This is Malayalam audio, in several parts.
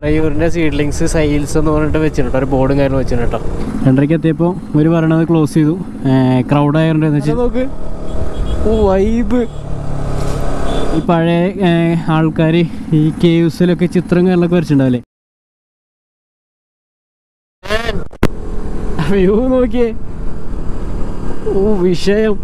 ഡ്രൈവറിന്റെ സീഡ്ലിങ്സ് സൈൽസ് എന്ന് പറഞ്ഞിട്ട് വെച്ചിട്ടുണ്ട് ഒരു ബോർഡും കാര്യം വെച്ചിട്ടുണ്ട് കേട്ടോ രണ്ടരയ്ക്ക് എത്തിയപ്പോൾ ഒരു പറയണത് ക്ലോസ് ചെയ്തു ക്രൗഡ് ആയതുകൊണ്ട് നോക്ക് ഓ വൈബ് ഈ പഴയ ആൾക്കാർ ഈ കേവ്സിലൊക്കെ ചിത്രം കാര്യങ്ങളൊക്കെ വരച്ചിട്ടുണ്ടാവില്ലേ വ്യൂ നോക്കിയേ ഓ വിഷയം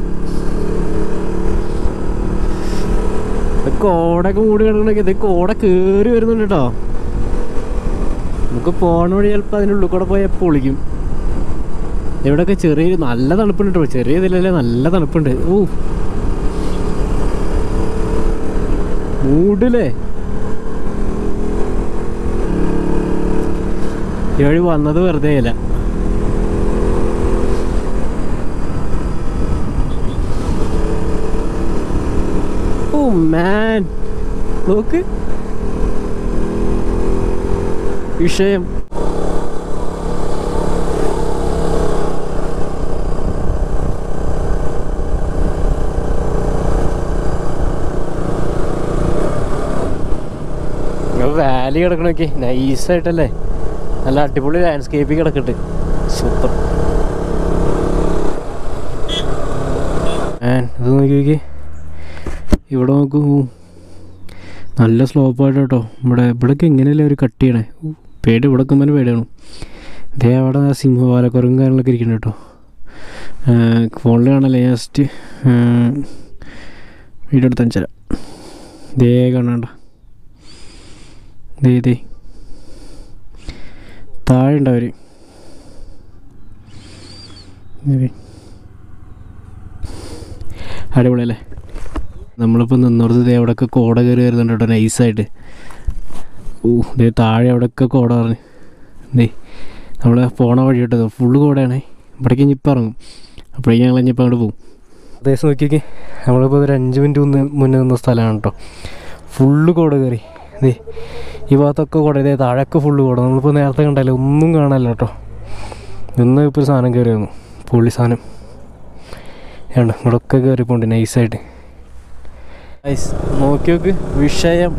ഇത് കോടൊക്കെ മൂടി കിടക്കണൊക്കെ ഇത് കോട കേറി വരുന്നുണ്ട് കേട്ടോ നമുക്ക് പോണ വഴി ചിലപ്പോൾ അതിനുള്ളിൽ കൂടെ പോയാൽ പൊളിക്കും ഇവിടെയൊക്കെ ചെറിയ നല്ല തണുപ്പുണ്ട് കേട്ടോ ചെറിയ ഇതിലല്ലേ നല്ല തണുപ്പുണ്ട് ഓ മൂടില്ലേ ഈ വഴി വന്നത് വെറുതെ അല്ല ഓ മാൻ നോക്ക് വിഷയം വാലി കിടക്കണൊക്കെ നൈസായിട്ടല്ലേ നല്ല അടിപൊളി ലാൻഡ്സ്കേപ്പിൽ കിടക്കട്ട് സൂപ്പർ ഇത് നോക്കി നോക്കി ഇവിടെ നോക്കൂ നല്ല സ്ലോപ്പായിട്ട് കേട്ടോ ഇവിടെ ഇവിടേക്ക് എങ്ങനെയല്ലേ ഒരു കട്ട് ചെയ്യണേ ഊ, പേടി ഇവിടെ തന്നെ പേടിയാണ് ദേ അവിടെ ആ സിംഹവാലക്കുറവും കാര്യങ്ങളൊക്കെ ഇരിക്കുന്നുണ്ട് കേട്ടോ ഫോണിൽ കാണല്ലേ ജസ്റ്റ് വീഡിയോ എടുത്ത് തരാം ദേ കാണണ്ട ദേ ദേ താഴെ ഉണ്ടവർ അടിപൊളിയല്ലേ നമ്മളിപ്പോൾ നിന്നോർത്ത് ദേ അവിടെയൊക്കെ കോട കയറി വരുന്നുണ്ട് കേട്ടോ നൈസായിട്ട് ഓ ദേ താഴെ അവിടെയൊക്കെ കോട പറഞ്ഞ് ദേ നമ്മൾ പോണ വഴി കേട്ടോ ഫുള്ള് കോടയാണേ ഇവിടേക്ക് ഇനിയിപ്പോൾ ഇറങ്ങും അപ്പോഴേക്കും ഞങ്ങൾ ഇനിയിപ്പോൾ അങ്ങോട്ട് പോകും അത്യാവശ്യം നോക്കിയൊക്കെ നമ്മളിപ്പോൾ ഒരു അഞ്ച് മിനിറ്റ് മുന്നേ മുന്നേ നിന്ന സ്ഥലമാണ് കേട്ടോ ഫുള്ള് കോട കയറി ദേ ഈ ഭാഗത്തൊക്കെ കോട ഇതേ താഴെയൊക്കെ ഫുള്ള് കോട നമ്മളിപ്പോൾ നേരത്തെ കണ്ടല്ലോ ഒന്നും കാണാനല്ല കേട്ടോ ഇന്ന് ഇപ്പോൾ ഒരു സാധനം കയറി വന്നു പുള്ളി സാധനം ഏണ്ട ഇവിടെയൊക്കെ കയറിപ്പോണ്ട് നൈസായിട്ട് നൈസ് നോക്കി നോക്ക് വിഷയം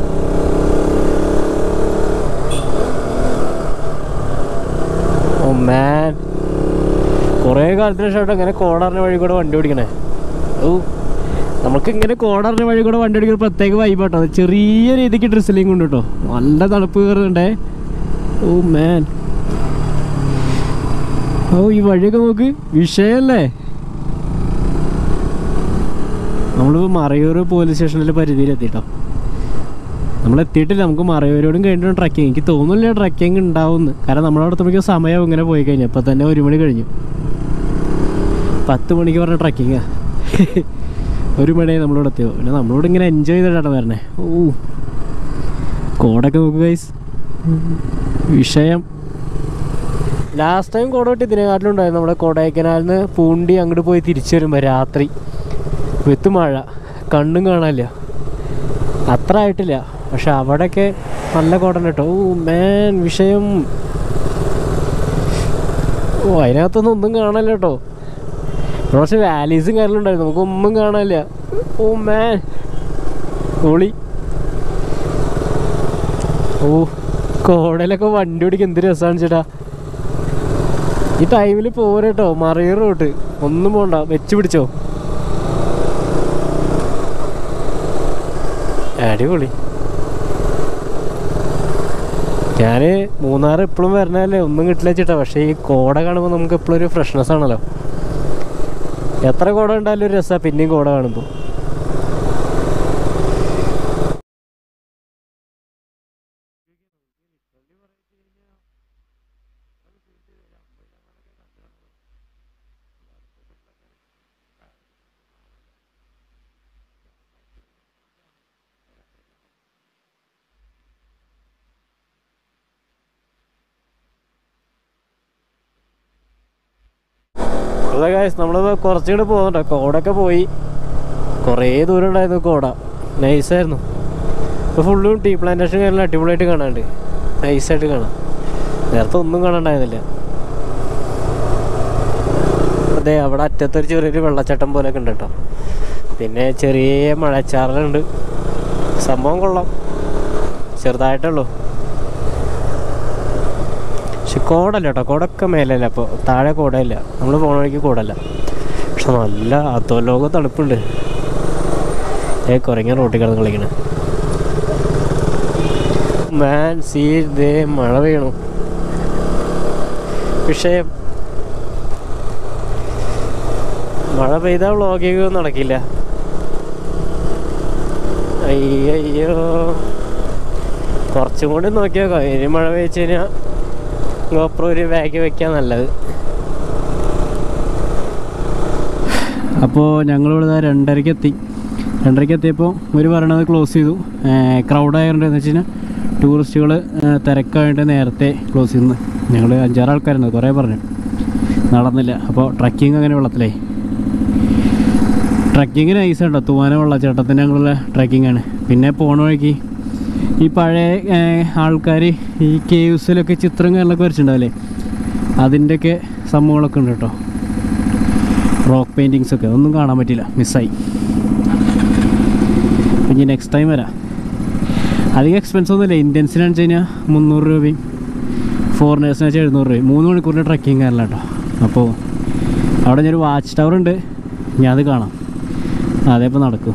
ഓ മാൻ കുറേ കാലത്തിന് ശേഷം ഇങ്ങനെ കോടാറിന് വഴി കൂടെ വണ്ടി ഓടിക്കണേ ഓ നമുക്ക് ഇങ്ങനെ കോടാറിന് വഴി കൂടെ വണ്ടി ഓടിക്കുന്ന പ്രത്യേക വൈബാട്ടോ അത് ചെറിയ രീതിക്ക് ഡ്രസ്സിലിംഗ് ഉണ്ട് കേട്ടോ നല്ല തണുപ്പ് കയറുന്നുണ്ടേ ഓ മാൻ ഓ ഈ വഴിയൊക്കെ നോക്ക് വിഷയല്ലേ നമ്മളിപ്പോൾ മറയൂർ പോലീസ് സ്റ്റേഷനിൽ പരിധിയിലെത്തിട്ടോ നമ്മൾ എത്തിയിട്ടില്ല നമുക്ക് മറയൂരോടും കഴിഞ്ഞിട്ട് ട്രക്കിങ് എനിക്ക് തോന്നുന്നില്ല ട്രക്കിങ് ഉണ്ടാവുമെന്ന് കാരണം നമ്മളവിടെ എത്തുമ്പോഴേക്കും സമയം ഇങ്ങനെ പോയി കഴിഞ്ഞു ഇപ്പം തന്നെ ഒരു മണി കഴിഞ്ഞു പത്ത് മണിക്ക് പറഞ്ഞ ട്രക്കിങ്ങാ ഒരു മണിയായി നമ്മളിവിടെ എത്തിയോ പിന്നെ നമ്മളോട് ഇങ്ങനെ എൻജോയ് ചെയ്തിട്ടാണ് വരണേ ഓ കോടൊക്കെ നോക്കുക ഗൈസ് വിഷയം ലാസ്റ്റ് ടൈം കോട കിട്ടി ഇതിനെക്കാട്ടിലും ഉണ്ടായിരുന്നു നമ്മുടെ കൊടൈക്കനാലിൽ നിന്ന് പൂണ്ടി അങ്ങോട്ട് പോയി തിരിച്ചു വരുമ്പോൾ രാത്രി വിത്ത് മഴ കണ്ണും കാണാനില്ല അത്ര ആയിട്ടില്ല പക്ഷെ അവിടെയൊക്കെ നല്ല കോടൻ കേട്ടോ ഓ മേൻ വിഷയം ഓ അതിനകത്തൊന്നും ഒന്നും കാണില്ല കേട്ടോ ഇവിടെ കുറച്ച് വാലീസും കാര്യങ്ങളും ഉണ്ടായിരുന്നു നമുക്കൊന്നും കാണാനില്ല ഓ മേൻ പൊളി ഓ കോടയിലൊക്കെ വണ്ടി ഓടിക്കാൻ എന്ത് രസമാണ് ചേട്ടാ ഈ ടൈമിൽ പോരട്ടോ മറിയ റോട്ട് ഒന്നും പോണ്ട വെച്ച് പിടിച്ചോ അടിപൊളി ഞാൻ മൂന്നാർ എപ്പോഴും വരണല്ലേ ഒന്നും കിട്ടില്ല ചേട്ടാ പക്ഷേ ഈ കോട കാണുമ്പോൾ നമുക്ക് എപ്പോഴും ഒരു ഫ്രഷ്നെസ് ആണല്ലോ എത്ര കോട ഉണ്ടായാലും ഒരു രസമാണ് പിന്നെയും കോട കാണുമ്പോൾ അതെ ഗായ്സ് നമ്മൾ കുറച്ചുകൂടെ പോകുന്നുണ്ടോ കോടൊക്കെ പോയി കുറേ ദൂരം ഉണ്ടായിരുന്നു കോട നൈസായിരുന്നു ഇപ്പോൾ ഫുള്ളും ടീ പ്ലാന്റേഷൻ കാര്യങ്ങൾ അടിപൊളിയായിട്ട് കാണാണ്ട് നൈസായിട്ട് കാണാം നേരത്തെ ഒന്നും കാണാണ്ടായിരുന്നില്ല അതെ അവിടെ അറ്റത്തൊരു ചെറിയൊരു വെള്ളച്ചാട്ടം പോലെയൊക്കെ ഉണ്ട് കേട്ടോ പിന്നെ ചെറിയ മഴച്ചാറലുണ്ട് സംഭവം കൊള്ളാം ചെറുതായിട്ടുള്ളൂ പക്ഷെ കോടല്ല കേട്ടോ കോടൊക്കെ മേലല്ല അപ്പോൾ താഴെ കോടയില്ല നമ്മൾ പോണ വഴിക്ക് കോടല്ല പക്ഷെ നല്ല അധോലോക തണുപ്പുണ്ട് ഏ കുറങ്ങ റോട്ടിൽ കിടന്ന് കളിക്കണ മാൻ സീ ദേ മഴ പെയ്യണു പക്ഷേ മഴ പെയ്താൽ വ്ളോഗിങ് നടക്കില്ല അയ്യോ കുറച്ചും കൂടി നോക്കി നോക്കാം ഇനി മഴ പെയ്ച്ചു കഴിഞ്ഞാൽ ഗോപ്രോ ഒരു ബാഗ് വെക്കാൻ നല്ലത് അപ്പോൾ ഞങ്ങളിവിടെ ദാ രണ്ടരയ്ക്ക് എത്തി രണ്ടരയ്ക്ക് എത്തിയപ്പോൾ ഇവർ പറയണത് ക്ലോസ് ചെയ്തു ക്രൗഡ് ആയതുകൊണ്ട് എന്ന് വെച്ച് കഴിഞ്ഞാൽ ടൂറിസ്റ്റുകൾ തിരക്കായിട്ട് നേരത്തെ ക്ലോസ് ചെയ്യുന്നു ഞങ്ങൾ അഞ്ചാറ് ആൾക്കാരുണ്ട് കുറേ പറഞ്ഞു നടന്നില്ല അപ്പോൾ ട്രക്കിംഗ് അങ്ങനെ വെള്ളത്തിലായി ട്രക്കിങ്ങിന് നൈസ് ഉണ്ടോ തൂവാന വെള്ളച്ചാട്ടത്തിന് ഞങ്ങളുള്ള ട്രക്കിംഗ് ആണ് പിന്നെ പോണ വഴിക്ക് ഈ പഴയ ആൾക്കാർ ഈ കേവ്സിലൊക്കെ ചിത്രം കാര്യങ്ങളൊക്കെ വരച്ചിട്ടുണ്ടാവില്ലേ അതിൻ്റെയൊക്കെ സംഭവങ്ങളൊക്കെ ഉണ്ട് കേട്ടോ റോക്ക് പെയിൻറ്റിങ്സ് ഒക്കെ ഒന്നും കാണാൻ പറ്റില്ല മിസ്സായി ഇനി നെക്സ്റ്റ് ടൈം വരാം അധികം എക്സ്പെൻസ് ഒന്നുമില്ല ഇന്ത്യൻസിന് വെച്ച് കഴിഞ്ഞാൽ മുന്നൂറ് രൂപയും ഫോറിനേഴ്സിന് വെച്ചാൽ എഴുന്നൂറ് രൂപയും മൂന്ന് മണിക്കൂറിൻ്റെ ട്രക്കിംഗ് കാര്യമല്ല കേട്ടോ അപ്പോൾ അവിടെ ഞാനൊരു വാച്ച് ടവർ ഉണ്ട് ഞാൻ അത് കാണാം അതേപ്പോൾ നടക്കും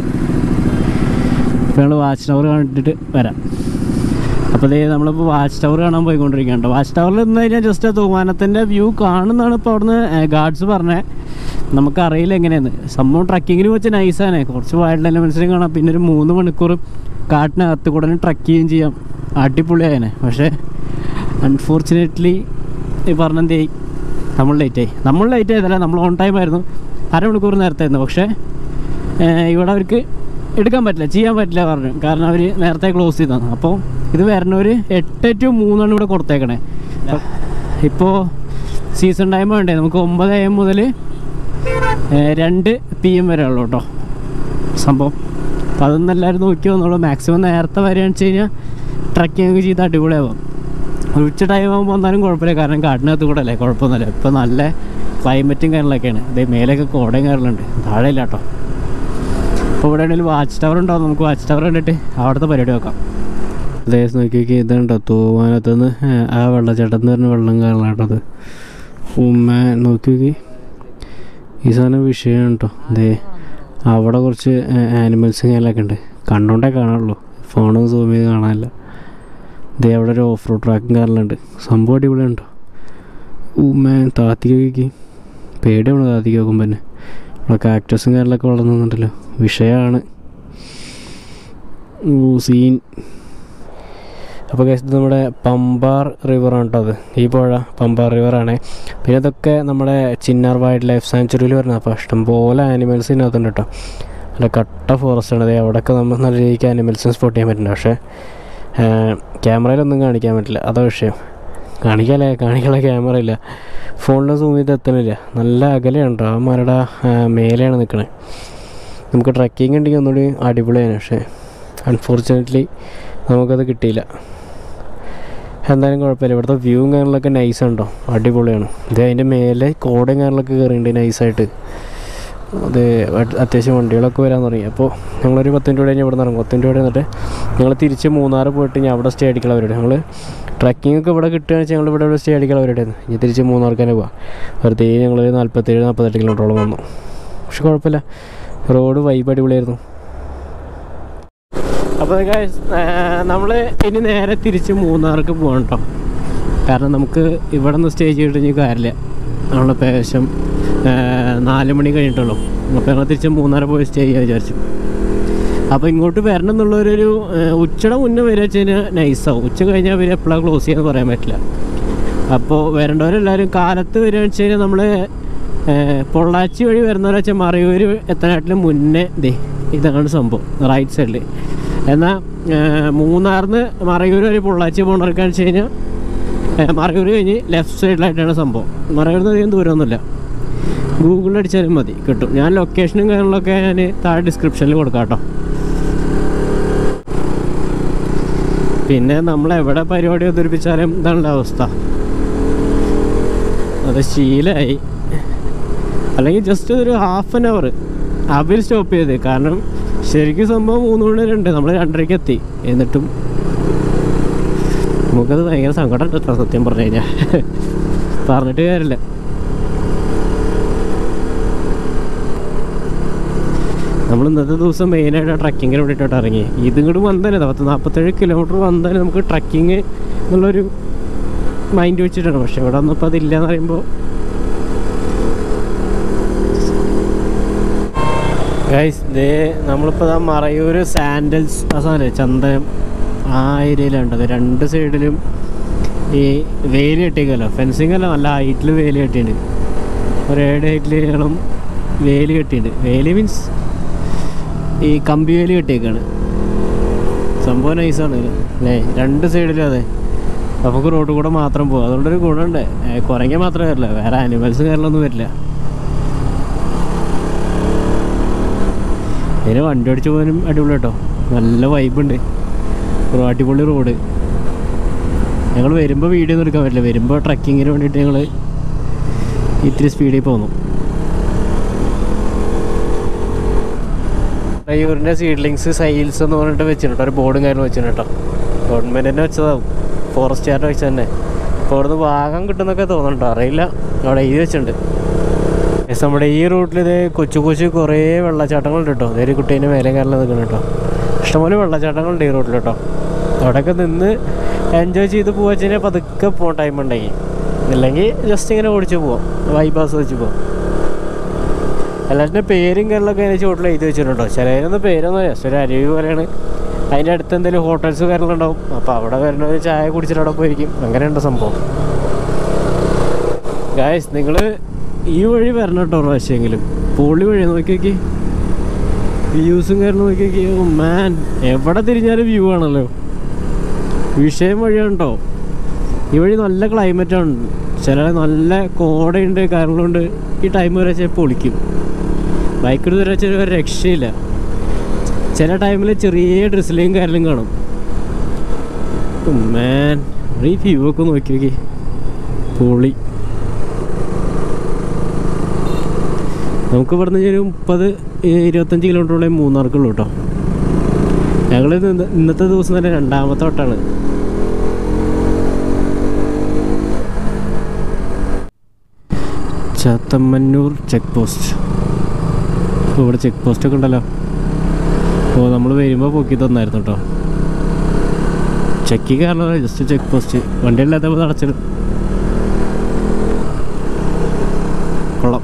അപ്പോൾ ഞങ്ങൾ വാച്ച് ടവർ കണ്ടിട്ട് വരാം അപ്പോൾ ദേ നമ്മളിപ്പോൾ വാച്ച് ടവർ കാണാൻ പോയിക്കൊണ്ടിരിക്കുകയാണ് വാച്ച് ടവറിൽ നിന്ന് കഴിഞ്ഞാൽ ജസ്റ്റ് ആ തൂമാനത്തിൻ്റെ വ്യൂ കാണുന്നതാണ് ഇപ്പോൾ അവിടുന്ന് ഗാർഡ്സ് പറഞ്ഞത് നമുക്കറിയില്ല എങ്ങനെയാണ് സംഭവം ട്രക്കിങ്ങിന് വെച്ച് നൈസാണ് കുറച്ച് വൈൽഡ് എലമെൻസിനും കാണാം പിന്നെ ഒരു മൂന്ന് മണിക്കൂർ കാട്ടിനകത്ത് കൂടെ ട്രക്ക് ചെയ്യുകയും ചെയ്യാം അടിപൊളിയായനെ പക്ഷേ അൺഫോർച്ചുനേറ്റ്ലി ഈ പറഞ്ഞെന്തേ നമ്മൾ ലേറ്റായി നമ്മൾ ലേറ്റ് ആയതല്ല നമ്മൾ ഓൺ ടൈം ആയിരുന്നു അരമണിക്കൂർ നേരത്തെ ആയിരുന്നു പക്ഷേ ഏഹ്, ഇവിടെ അവർക്ക് എടുക്കാൻ പറ്റില്ല ചെയ്യാൻ പറ്റില്ല പറഞ്ഞു കാരണം അവർ നേരത്തെ ക്ലോസ് ചെയ്തതാണ് അപ്പോൾ ഇത് വരണവർ എട്ട് ടു മൂന്നാണ് ഇവിടെ കൊടുത്തേക്കണേ ഇപ്പോൾ സീസൺ ടൈം വേണ്ടേ നമുക്ക് ഒമ്പത് എം മുതൽ രണ്ട് പി എം വരെ ഉള്ളൂ കേട്ടോ സംഭവം അപ്പോൾ അതൊന്നും എല്ലാവരും നോക്കി വന്നോളൂ മാക്സിമം നേരത്തെ വരികയാണെന്ന് വെച്ച് കഴിഞ്ഞാൽ ട്രക്കിംഗ് ചെയ്ത് അടിപൊളിയാവും ഒരു ഉച്ച ടൈം ആകുമ്പോൾ വന്നാലും കുഴപ്പമില്ല കാരണം കാട്ടിനകത്ത് കൂടെ അല്ലേ കുഴപ്പമൊന്നുമില്ല ഇപ്പോൾ നല്ല ക്ലൈമറ്റും കാര്യങ്ങളൊക്കെയാണ് ഇതേ മേലേക്ക് കോടയും കാര്യങ്ങളുണ്ട് താഴെ ഇല്ല കേട്ടോ അപ്പോൾ ഇവിടെ ആണെങ്കിലും വാച്ച് ടവർ ഉണ്ടാവും നമുക്ക് വാച്ച് ടവർ കണ്ടിട്ട് അവിടുത്തെ പരിപാടി നോക്കാം ദേശം നോക്കി നോക്കി ഇതുണ്ടോ തൂവാനത്തുനിന്ന് ആ വെള്ളച്ചാട്ടത്തിൽ നിന്ന് പറഞ്ഞ വെള്ളം കാണാട്ടത് ഉമ്മ നോക്കി നോക്കി ഈ സാധനം വിഷയമാണ് കേട്ടോ ദേ അവിടെ കുറച്ച് ആനിമൽസും കാര്യങ്ങളൊക്കെ ഉണ്ട് കണ്ടോണ്ടേ കാണാനുള്ളൂ ഫോണും സൂം ചെയ്ത് കാണാനില്ല ദേ അവിടെ ഒരു ഓഫ് റോഡ് ട്രാക്കും കാര്യങ്ങളുണ്ട് സംഭവം അടിപൊളിയുണ്ടോ ഉമ്മ താത്തിക്ക് നോക്കി പേടിയാണ് താത്തിക്ക് നോക്കുമ്പോൾ തന്നെ ഇവിടെ കാക്ടസും കാര്യങ്ങളൊക്കെ വളർന്നുണ്ടല്ലോ വിഷയമാണ് ഓ സീൻ അപ്പോൾ കേസ് ഇത് നമ്മുടെ പമ്പാർ റിവറാണ് കേട്ടോ അത് ഈ പുഴ പമ്പാർ റിവറാണ് പിന്നെ ഇതൊക്കെ നമ്മുടെ ചിന്നാർ വൈൽഡ് ലൈഫ് സാങ്ച്വറിയിൽ വരുന്നത് അപ്പോൾ ഇഷ്ടംപോലെ ആനിമൽസ് ഇതിനകത്തുണ്ട് കേട്ടോ നല്ല കട്ട ഫോറസ്റ്റ് ആണ് ദേ അവിടെയൊക്കെ നമ്മൾ നല്ല രീതിക്ക് ആനിമൽസിനെ സ്പോട്ട് ചെയ്യാൻ പറ്റുന്നുണ്ട് പക്ഷേ ക്യാമറയിലൊന്നും കാണിക്കാൻ പറ്റില്ല അതാ വിഷയം കാണിക്കാല്ലേ കാണിക്കാനുള്ള ക്യാമറ ഇല്ല ഫോണിൽ സൂം ചെയ്ത് എത്തണില്ല നല്ല അകലെയാണ് കേട്ടോ ആ മരയുടെ മേലെയാണ് നിൽക്കണത് നമുക്ക് ട്രക്കിംഗ് ഉണ്ടെങ്കിൽ ഒന്നുകൂടി അടിപൊളിയാണ് പക്ഷേ അൺഫോർച്ചുനേറ്റ്ലി നമുക്കത് കിട്ടിയില്ല എന്തായാലും കുഴപ്പമില്ല ഇവിടുത്തെ വ്യൂവും കാര്യങ്ങളൊക്കെ നൈസ് ഉണ്ടോ അടിപൊളിയാണ് ഇത് അതിൻ്റെ മേലെ കോടയും കാര്യങ്ങളൊക്കെ കയറിയിട്ടുണ്ട് നൈസായിട്ട് അത് അത് അത്യാവശ്യം വണ്ടികളൊക്കെ വരാൻ തുടങ്ങി അപ്പോൾ ഞങ്ങളൊരു പത്ത് മിനിറ്റ് കൂടെ കഴിഞ്ഞ് ഇവിടെ നിന്ന് ഇറങ്ങും പത്ത് മിനിറ്റ് കൂടെ എന്നിട്ട് ഞങ്ങൾ തിരിച്ച് മൂന്നാർ പോയിട്ട് ഞാൻ അവിടെ സ്റ്റേ അടിക്കണം അവരുടെ ഞങ്ങൾ ട്രക്കിംഗ് ഒക്കെ ഇവിടെ കിട്ടുകയാണെന്ന് വെച്ചാൽ ഞങ്ങൾ ഇവിടെ ഇവിടെ സ്റ്റേ അടിക്കണം അവരുടെ ഇനി തിരിച്ച് മൂന്നാർക്ക് തന്നെ പോവാം വെറുതെ ഞങ്ങളൊരു നാൽപ്പത്തേഴ് നാൽപ്പത്തെട്ട് കിലോമീറ്ററോളം വന്നു പക്ഷെ കുഴപ്പമില്ല റോഡ് വൈബ് അടിപൊളിയായിരുന്നു അപ്പോൾ നമ്മൾ ഇനി നേരെ തിരിച്ച് മൂന്നാർക്ക് പോകണം കേട്ടോ കാരണം നമുക്ക് ഇവിടെ നിന്ന് സ്റ്റേ ചെയ്തിട്ട് ഇനി കാര്യമില്ല നമ്മളിപ്പോൾ ഏകദേശം ആ, നാല് മണി കഴിഞ്ഞിട്ടുള്ളൂ അപ്പോൾ ഞങ്ങൾ തിരിച്ച് മൂന്നാറ് പോയി സ്റ്റേ ചെയ്യാൻ വിചാരിച്ചു അപ്പോൾ ഇങ്ങോട്ട് വരണം എന്നുള്ളൊരു ആ, ഉച്ചയുടെ മുന്നേ വരിക വെച്ച് കഴിഞ്ഞാൽ നൈസാവും ഉച്ച കഴിഞ്ഞാൽ അവർ എപ്പോഴാണ് ക്ലോസ് ചെയ്യാന്ന് പറയാൻ പറ്റില്ല അപ്പോൾ വരേണ്ടവരെല്ലാവരും കാലത്ത് വരികയെന്ന് വെച്ച് കഴിഞ്ഞാൽ നമ്മൾ പൊള്ളാച്ചി വഴി വരുന്നവരെ വെച്ചാൽ മറയൂർ എത്താനാട്ടിലും മുന്നേ ദേ ഇതാണ് സംഭവം റൈറ്റ് സൈഡിൽ എന്നാൽ മൂന്നാറിന്ന് മറയൂർ വരെ പൊള്ളാച്ചി പോകണവർക്കാന്ന് വെച്ച് കഴിഞ്ഞാൽ ഏഹ് മറയൂർ കഴിഞ്ഞ് ലെഫ്റ്റ് സൈഡിലായിട്ടാണ് സംഭവം മറയൂരിൽ നിന്ന് അധികം ദൂരമൊന്നുമില്ല ഗൂഗിളിൽ അടിച്ചാലും മതി കിട്ടും ഞാൻ ലൊക്കേഷനും കാര്യങ്ങളൊക്കെ ഞാൻ താഴെ ഡിസ്ക്രിപ്ഷനിൽ കൊടുക്കാം കേട്ടോ പിന്നെ നമ്മൾ എവിടെ പരിപാടി അവതരിപ്പിച്ചാലും ഇതാണല്ലോ അവസ്ഥ അത് ശീലമായി അല്ലെങ്കിൽ ജസ്റ്റ് ഒരു half an hour hour stop ചെയ്ത് കാരണം ശരിക്കും സംഭവം മൂന്ന് മണി വരെ ഉണ്ട് നമ്മൾ രണ്ടരയ്ക്ക് എത്തി എന്നിട്ടും നമുക്കത് ഭയങ്കര സങ്കടം കേട്ടോ സത്യം പറഞ്ഞു കഴിഞ്ഞാൽ പറഞ്ഞിട്ട് കാര്യമില്ല നമ്മൾ ഇന്നത്തെ ദിവസം മെയിനായിട്ട് ട്രക്കിങ്ങിന് വേണ്ടിയിട്ടാണ് ഇറങ്ങി ഇതിങ്ങോട്ട് വന്നാലേ പത്ത് നാൽപ്പത്തേഴ് കിലോമീറ്റർ വന്നാലേ നമുക്ക് ട്രക്കിങ് എന്നുള്ളൊരു മൈൻഡ് വെച്ചിട്ടാണ് പക്ഷെ ഇവിടെ വന്നപ്പോൾ അതില്ല എന്ന് പറയുമ്പോൾ ഗൈസ് ദേ നമ്മളിപ്പോൾ ആ മറയൂർ സാൻഡൽസ് ആ സാധനം ചന്ദനം ആ ഏരിയയിലുണ്ടത് രണ്ട് സൈഡിലും ഈ വേലി കെട്ടിയേക്കല്ലോ ഫെൻസിങ് അല്ല നല്ല ഹൈറ്റിൽ വേലി കെട്ടിയിട്ടുണ്ട് ഒരേഴ് ഹൈറ്റിലും വേലി കെട്ടിയിട്ടുണ്ട് വേലി മീൻസ് ഈ കമ്പി വേലി കെട്ടിയേക്കാണ് സംഭവം നൈസാണ് അല്ലേ രണ്ട് സൈഡിലും അതെ നമുക്ക് റോഡ് കൂടെ മാത്രം പോകാം അതുകൊണ്ടൊരു ഗുണമുണ്ട് കുറയ്ക്കാൻ മാത്രമേ വരില്ല വേറെ ആനിമൽസ് കയറലൊന്നും വരില്ല ഇതിന് വണ്ടി ഓടിച്ച് പോകാനും അടിപൊളി കേട്ടോ നല്ല വൈബുണ്ട് ഒരു അടിപൊളി റോഡ് ഞങ്ങൾ വരുമ്പോൾ വീഡിയോ ഒന്നും എടുക്കാൻ പറ്റില്ല വരുമ്പോൾ ട്രക്കിങ്ങിന് വേണ്ടിയിട്ട് ഞങ്ങൾ ഇത്തിരി സ്പീഡിൽ പോന്നു ഡ്രൈവറിൻ്റെ സീഡ്ലിങ്സ് സൈൽസ് എന്ന് പറഞ്ഞിട്ട് വെച്ചിട്ടുണ്ട് ഒരു ബോർഡും കാര്യം വെച്ചിട്ടുണ്ട് കേട്ടോ ഗവൺമെൻറ് തന്നെ വെച്ചതാവും ഫോറസ്റ്റുകാരുടെ വെച്ച് തന്നെ അപ്പോൾ അവിടുന്ന് വാങ്ങാൻ കിട്ടുന്നൊക്കെ തോന്നുന്നുണ്ടോ അറിയില്ല അവിടെ എഴുതി വെച്ചിട്ടുണ്ട് Yes, നമ്മുടെ ഈ റൂട്ടിൽ ഇത് കൊച്ചു കൊച്ചു കുറേ വെള്ളച്ചാട്ടങ്ങളുണ്ട് കേട്ടോ ഇതൊരു കുട്ടീൻ്റെ മേലെ കയറി നിൽക്കണം കേട്ടോ ഇഷ്ടംപോലെ വെള്ളച്ചാട്ടങ്ങളുണ്ട് ഈ റൂട്ടിൽ കേട്ടോ അവിടെയൊക്കെ നിന്ന് എൻജോയ് ചെയ്ത് പോവാ വെച്ച് കഴിഞ്ഞാൽ പതുക്കെ പോകാൻ ടൈം ഉണ്ടെങ്കിൽ ഇല്ലെങ്കിൽ ജസ്റ്റ് ഇങ്ങനെ ഓടിച്ച് പോവാം വൈബാസ് വെച്ച് പോവാം എല്ലാത്തിൻ്റെ പേരും കാര്യങ്ങളൊക്കെ അതിന് ചുവട്ടിൽ എഴുതി വെച്ചിട്ടുണ്ടോ ചിലതിനൊന്നും പേരൊന്നും ജസ്റ്റ് ഒരു അരുവി പോലെയാണ് അതിൻ്റെ അടുത്ത് എന്തെങ്കിലും ഹോട്ടൽസ് കാര്യങ്ങളുണ്ടാവും അപ്പോൾ അവിടെ വരുന്നവർ ചായ കുടിച്ചിട്ട് അവിടെ പോയിരിക്കും അങ്ങനെയുണ്ട് സംഭവം ഗായ്സ് നിങ്ങൾ ഈ വഴി വരണം കേട്ടോ പ്രാവശ്യമെങ്കിലും പൊളി വഴി നോക്കി നോക്കി വ്യൂസും കാരണം നോക്കി നോക്കി ഓ മാൻ എവിടെ തിരിഞ്ഞാലും വ്യൂ ആണല്ലോ വിഷയം വഴിയാണോ ഈ വഴി നല്ല ക്ലൈമറ്റ് ആണ് ചില നല്ല കോടയുണ്ട് കാര്യങ്ങളുണ്ട് ഈ ടൈം വരെ വെച്ചാൽ പൊളിക്കും ബൈക്ക് എടുത്ത് വെച്ചാൽ ഒരു രക്ഷയില്ല ചില ടൈമിൽ ചെറിയ ഡ്രസ്സിലേയും കാര്യങ്ങളും കാണും മാൻ ഈ വ്യൂ ഒക്കെ നോക്കി നോക്കി പൊളി നമുക്ക് ഇവിടുന്ന് ഒരു മുപ്പത് ഇരുപത്തഞ്ച് കിലോമീറ്ററോടെ മൂന്നാർക്കുള്ളൂ കേട്ടോ ഞങ്ങൾ ഇന്നത്തെ ദിവസം തന്നെ രണ്ടാമത്തെ വട്ടാണ് ചത്തമ്മന്നൂർ ചെക്ക് പോസ്റ്റ് ഇപ്പോൾ ഇവിടെ ചെക്ക് പോസ്റ്റ് ഒക്കെ ഉണ്ടല്ലോ അപ്പോൾ നമ്മൾ വരുമ്പോൾ പൊക്കി തന്നായിരുന്നു കേട്ടോ ചെക്ക് കാരണം ജസ്റ്റ് ചെക്ക് പോസ്റ്റ് വണ്ടി ഇല്ലാത്തപ്പോൾ അടച്ചിടും കൊള്ളാം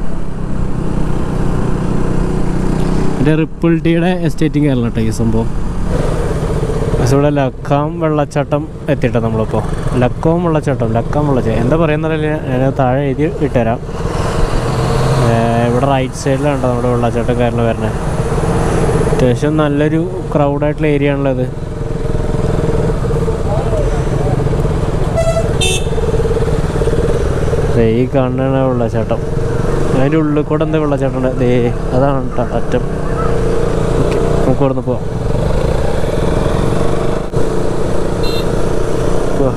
എൻ്റെ റിപ്പിൾ ടീയുടെ എസ്റ്റേറ്റിംഗ് ആയിരുന്നു കേട്ടോ ഈ സംഭവം പക്ഷെ ഇവിടെ ലക്കാം വെള്ളച്ചാട്ടം എത്തിയിട്ടോ നമ്മളിപ്പോൾ ലക്കവും വെള്ളച്ചാട്ടം ലക്കാം വെള്ളച്ചാട്ടം എന്താ പറയുന്നറിയില്ല ഞാൻ താഴെ എഴുതി ഇട്ടുതരാം ഏർ ഇവിടെ റൈറ്റ് സൈഡിലാണ് നമ്മുടെ വെള്ളച്ചാട്ടം കാരണം വരുന്നത് അത്യാവശ്യം നല്ലൊരു ക്രൗഡായിട്ടുള്ള ഏരിയ ആണല്ലോ ഇത് ദേ ഈ കാണുന്ന വെള്ളച്ചാട്ടം അതിൻ്റെ ഉള്ളിൽ കൂടെ എന്താ വെള്ളച്ചാട്ടം ഉണ്ട് ദേ അതാണ് കേട്ടോ അറ്റം ഓക്കെ നമുക്ക് ഇവിടെ നിന്ന് പോവാം പോവാം.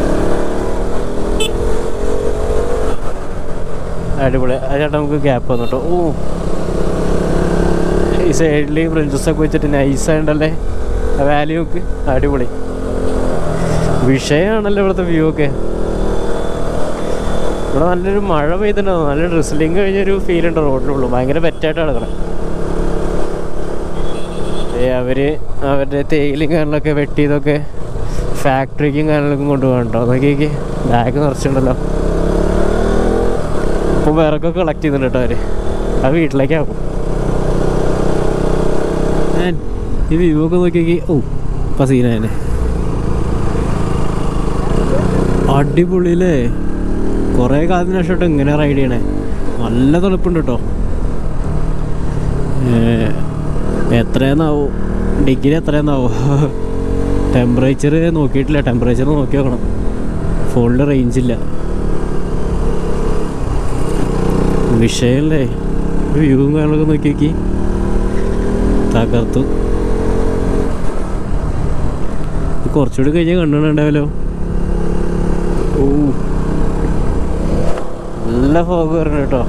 അടിപൊളി ആ ചേട്ടാ നമുക്ക് ഗ്യാപ്പ് വന്നു കേട്ടോ ഓ ഈ സൈഡിൽ ഫ്രഞ്ചസൊക്കെ വെച്ചിട്ട് നൈസായിട്ടുണ്ടല്ലേ വാലി നോക്ക് അടിപൊളി വിഷയമാണല്ലോ ഇവിടുത്തെ വ്യൂ ഒക്കെ ഇവിടെ നല്ലൊരു മഴ പെയ്തിട്ടുണ്ടോ നല്ല ഡ്രിസ്ലിങ് കഴിഞ്ഞൊരു ഫീൽ ഉണ്ട് റോഡിലുള്ളൂ ഭയങ്കര പെറ്റായിട്ട് കിടക്കണം ഏ അവര് അവരുടെ തേയിലും കാര്യങ്ങളൊക്കെ വെട്ടിയതൊക്കെ ഫാക്ടറിക്കും കാര്യങ്ങളൊക്കെ കൊണ്ടുപോകാൻ കേട്ടോ നോക്കിയേക്ക് ബാഗ് നിറച്ചിട്ടുണ്ടല്ലോ ഇപ്പോൾ വിറകൊക്കെ കളക്ട് ചെയ്യുന്നുണ്ട് കേട്ടോ അവര് അത് വീട്ടിലേക്കാകും ഞാൻ ഈ വ്യൂ ഒക്കെ നോക്കിയേക്ക് ഓ ഇപ്പം സീനായനെ അടിപൊളിയല്ലേ കുറേ കാലത്തിന് ശേഷം ഇങ്ങനെ റൈഡ് ചെയ്യണേ നല്ല തണുപ്പുണ്ട് കേട്ടോ എത്രയെന്നാവും ഡിഗ്രി എത്രയെന്നാവും ടെമ്പറേച്ചർ നോക്കിയിട്ടില്ല ടെമ്പറേച്ചർ നോക്കി നോക്കണം ഫോണിൽ റേഞ്ച് ഇല്ല വിഷയല്ലേ വ്യൂവും കാര്യങ്ങളൊക്കെ നോക്കി നോക്കി തകർത്തു ഇത് കുറച്ചുകൂടി കഴിഞ്ഞാൽ കണ്ടുണ്ടാവല്ലോ ഓ നല്ല ഫോഗ് വരണം കേട്ടോ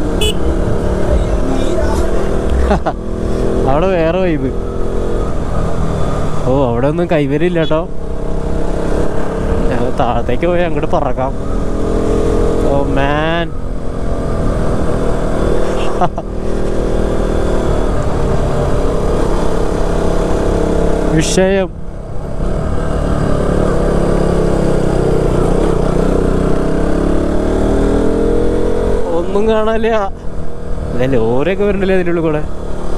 അവിടെ വേറെ വൈബ് ഓ അവിടെ ഒന്നും കൈവരില്ല കേട്ടോ ഞങ്ങൾ താഴത്തേക്ക് പോയി അങ്ങോട്ട് പറക്കാം ഓ മാൻ വിഷയം ഒന്നും കാണാനില്ല അതെ ലോറിയൊക്കെ വരണ്ടല്ലേ അതിൻ്റെ ഉള്ളിൽ കൂടെ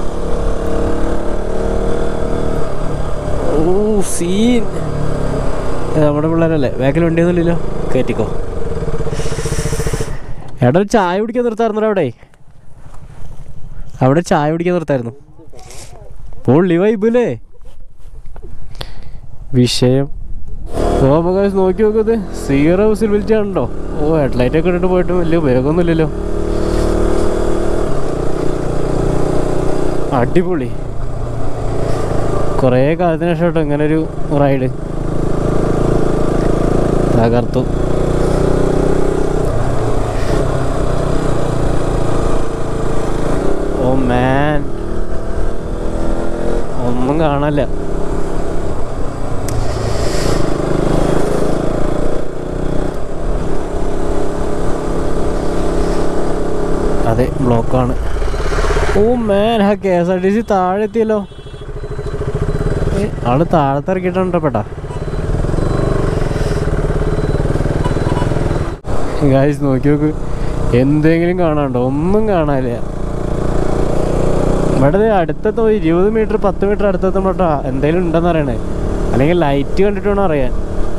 ഓ സീൻ ഇത് നമ്മുടെ പിള്ളേരല്ലേ ബാക്കിൽ വണ്ടിയൊന്നുമില്ലല്ലോ കയറ്റിക്കോ എടാ ഒരു ചായ കുടിക്കാൻ നിർത്തായിരുന്നു അവിടെ അവിടെ ചായ കുടിക്കാൻ നിർത്തായിരുന്നു പൊള്ളി വൈബല്ലേ വിഷയം ഓ നമുക്ക് നോക്കി നോക്കുന്നത് സീറോ വിസിബിലിറ്റി ആണല്ലോ ഓ ഹെഡ്ലൈറ്റ് ഒക്കെ ഇട്ടിട്ട് പോയിട്ട് വലിയ ഉപയോഗമൊന്നുമില്ലല്ലോ അടിപൊളി കുറേ കാലത്തിന് ശേഷം കേട്ടോ ഇങ്ങനെ ഒരു റൈഡ് തകർത്തു ഓ മാൻ ഒന്നും കാണല്ല അതെ ബ്ലോക്കാണ് ഓ മാൻ ആ K S R T C താഴെ എത്തിയല്ലോ ഏ, ആള് താഴത്ത് ഇറക്കിയിട്ടുണ്ടോ പെട്ടാ ഗായ്സ് നോക്കി നോക്ക് എന്തെങ്കിലും കാണാണ്ടോ ഒന്നും കാണാനില്ല ഇവിടെ ദേ അടുത്തെത്തും ഒരു ഇരുപത് മീറ്റർ പത്ത് മീറ്റർ അടുത്തെത്തുമ്പോട്ടാ എന്തെങ്കിലും ഉണ്ടെന്ന് അറിയണേ അല്ലെങ്കിൽ ലൈറ്റ് കണ്ടിട്ട് വേണം അറിയാൻ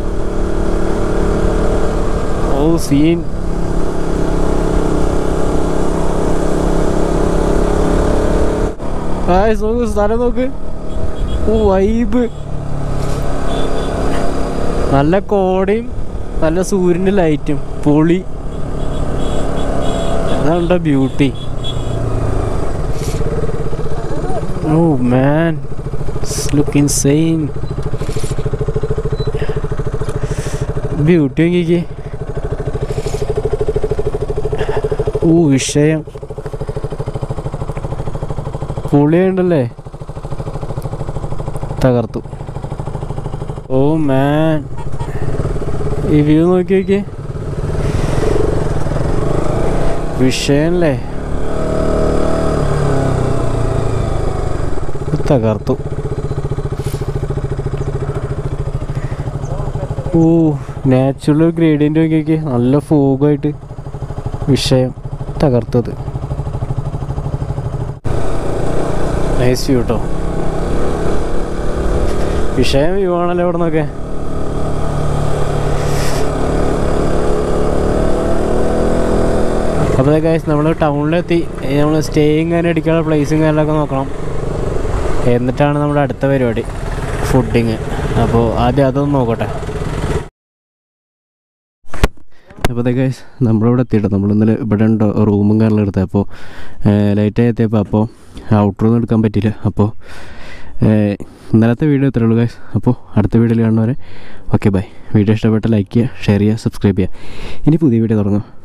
ഓ സീൻ ഗായ്സ് നോക്ക് സ്ഥലം നോക്ക് ഓ വൈബ് നല്ല കോടയും നല്ല സൂര്യൻ്റെ ലൈറ്റും പൊളി അതാണ് beauty oh man look insane beauty നോക്കിക്കേ ഓ വിഷയം പൊളിയുണ്ടല്ലേ തകർത്തു ഓ മാൻ ഈ വ്യൂ നോക്കി നോക്കിയേ വിഷയല്ലേ തകർത്തു ഓ നാച്ചുറൽ ഗ്രേഡിയൻ്റ് നോക്കിയൊക്കെ നല്ല ഫോഗായിട്ട് വിഷയം തകർത്തത് നൈസ് വ്യൂ കേട്ടോ വിഷയം വ്യൂ ആണല്ലോ ഇവിടെ നിന്നൊക്കെ അപ്പോൾ ഗൈസ് നമ്മൾ ടൗണിലെത്തി നമ്മൾ സ്റ്റേയും കാര്യം അടിക്കാനുള്ള പ്ലേസും കാര്യങ്ങളൊക്കെ നോക്കണം എന്നിട്ടാണ് നമ്മുടെ അടുത്ത പരിപാടി ഫുഡിങ് അപ്പോൾ ആദ്യം അതൊന്ന് നോക്കട്ടെ അപ്പോൾ അതെ ഗൈസ് നമ്മളിവിടെ എത്തിയിട്ട് നമ്മൾ ഇന്നലെ ഇവിടെ ഉണ്ടോ റൂമും കാര്യങ്ങളും എടുത്തത് അപ്പോൾ ലൈറ്റായി എത്തിയപ്പോൾ അപ്പോൾ ഔട്ടറൊന്നും എടുക്കാൻ പറ്റിയില്ല അപ്പോൾ ഇന്നലത്തെ വീഡിയോ ഇത്രേ ഉള്ളൂ ഗൈസ് അപ്പോൾ അടുത്ത വീഡിയോയിൽ കാണുന്നവരെ ഓക്കെ ബൈ വീഡിയോ ഇഷ്ടപ്പെട്ട ലൈക്ക് ചെയ്യുക ഷെയർ ചെയ്യുക സബ്സ്ക്രൈബ് ചെയ്യുക ഇനി പുതിയ വീഡിയോ തുടങ്ങും